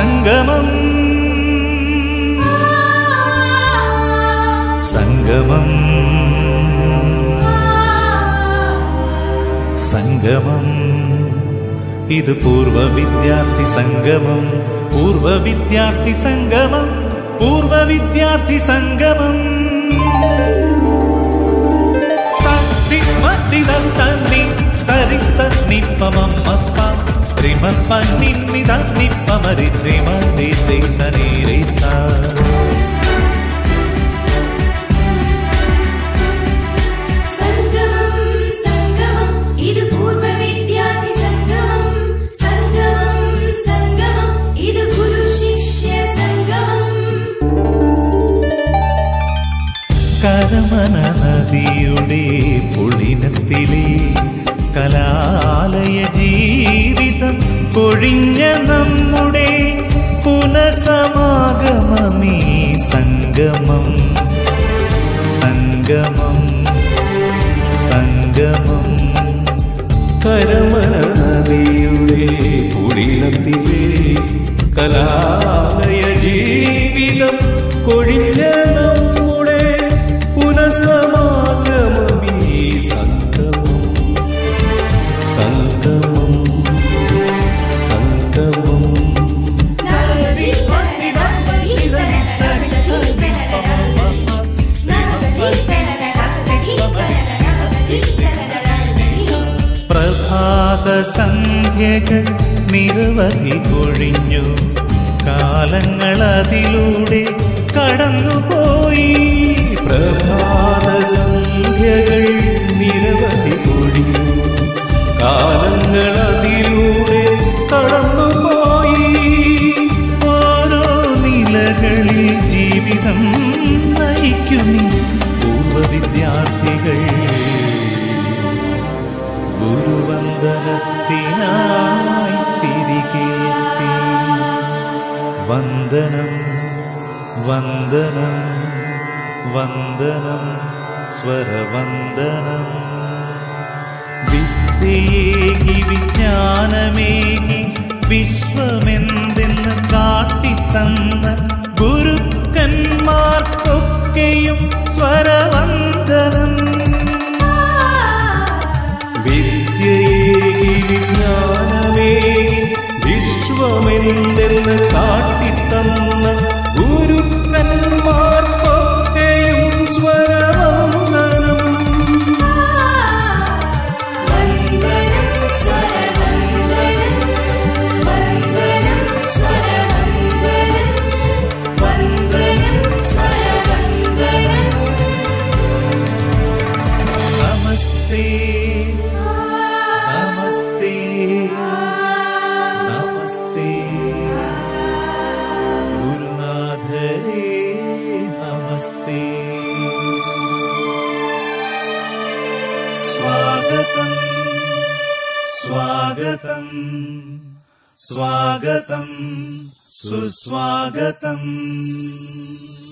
സംഗമം സംഗമം സംഗമം ഇത് പൂർവ വിദ്യാർത്ഥി സംഗമം പൂർവ വിദ്യാർത്ഥി സംഗമം പൂർവ വിദ്യാർത്ഥി സംഗമം സതി മതി സന്നി സരി സന്നി പമം മപ്പ റിമ പന്നി നി സന്നി പമരി റിമ രി രി സനി രി സ സംഗമം സംഗമം ഇത് പൂർവ വിദ്യാർത്ഥി സംഗമം സംഗമം സംഗമം ഇത് ഗുരു ശിഷ്യ സംഗമം കരമന നദിയുടെ പുളിനത്തിലെ കലാലയ ജീവിതം പൊഴിഞ്ഞ നമ്മുടെ പുനസമാഗമമീ സംഗമം സംഗമം സംഗമം കരമന നദിയുടെ പുളിനത്തിലെ കലാലയ ജീവിതം കൊഴിഞ്ഞ നമ്മുടെ പുനസമാഗമീ സംഗമം സംഗമം സംഗമം പ്രഭാത സന്ധ്യകൾ നിരവധി കൊഴിഞ്ഞു കാലങ്ങൾ അതിലൂടെ കടന്നുപോയി പ്രഭാത സന്ധ്യകൾ നിരവധി കൊഴിഞ്ഞു കാലങ്ങൾ അതിലൂടെ കടന്നുപോയി ഓരോ നിലകളിൽ ജീവിതം നയിക്കുന്നി പൂർവ വിദ്യാർത്ഥികൾ ഗുരുവന്ദനത്തിനായി തിരികെ എത്തി വന്ദനം വന്ദനം വന്ദനം സ്വരവന്ദനം വിദ്യയേകി വിജ്ഞാനമേകി വിശ്വമെന്തെന്ന് കാട്ടിത്തന്ന ഗുരുക്കന്മാർക്കൊക്കെയും സ്വരവന്ദനം വിദ്യയേകി വിജ്ഞാനമേകി വിശ്വമെന്തെന്ന് കാട്ടിത്തന്ന ഗുരുക്കന്മാർക്കൊക്കെയും സ്വരവന്ദനം വന്ദനം സ്വരവന്ദനം വന്ദനം സ്വരവന്ദനം വന്ദനം സ്വരവന്ദനം നമസ്തേ നമസ്തേ നമസ്തേ ഗുരുനാഥരേ നമസ്തേ സ്വാഗതം സ്വാഗതം സ്വാഗതം സുസ്വാഗതം